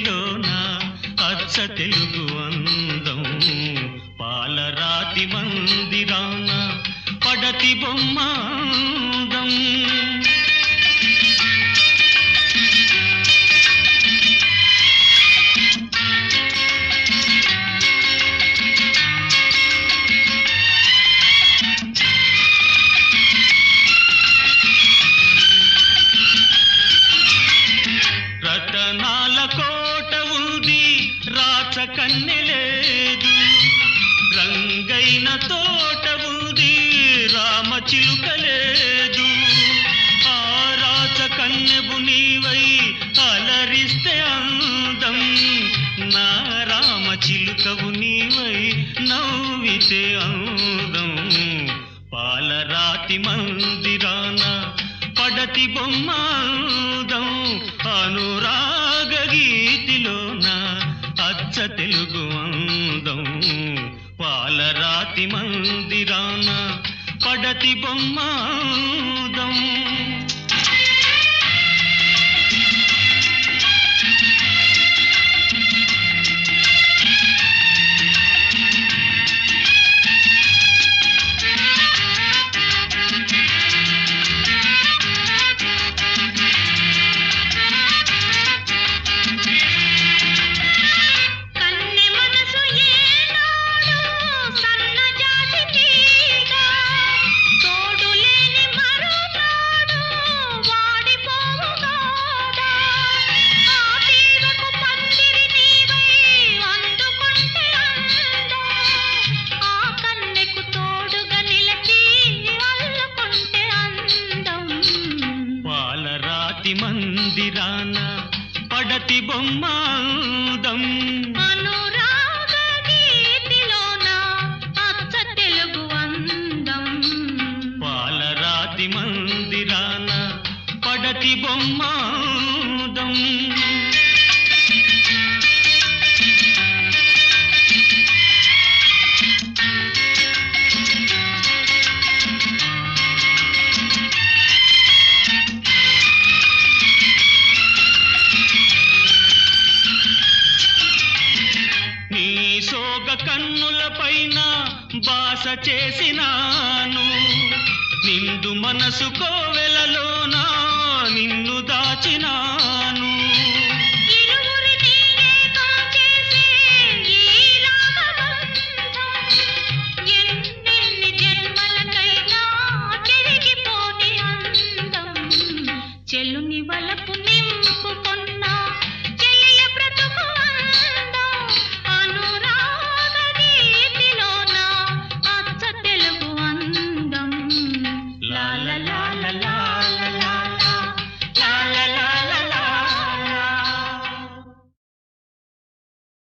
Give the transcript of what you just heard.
గీతిలోన అచ్చ తెలుగు అందం పాలరాతి మందిరాన పడతి బొమ్మ అందం రతనాల కోట ఉంది రాచ కన్నె లేదు రంగైన తోట ఉంది రామ చిలుక లేదు ఆ రాచ కన్నెబు నీవై అలరిస్తే అందం నా రామ చిలుకవు నీవై నవ్వితే అందం పాలరాతి మందిరాన పడతి బొమ్మాదం అనురాగ గీతిలోన అచ్చ తెలుగు అందం పాలరాతి మందిరాన పడతి బొమ్మాదం కన్నె మనసు ఏనాడు సన్నజాజి తీగ తోడు లేని మరునాడు వాడిపోవుగాదా ఆ తీగకు పందిరి నీవై అందుకుంటే అందం ఆ కన్నెకు తోడుగా నిలిచి అల్లుకుంటే అందం పాలరాతి మందిరాన పడతి బొమ్మాదం అనురాగ గీతిలోన అచ్చ తెలుగు అందం పాలరాతి మందిరాన పడతి బొమ్మాదం నీ సోగ కన్నుల పైన బాస చేసినాను నిండు మనసు కోవెలలోనా నిన్ను దాచినాను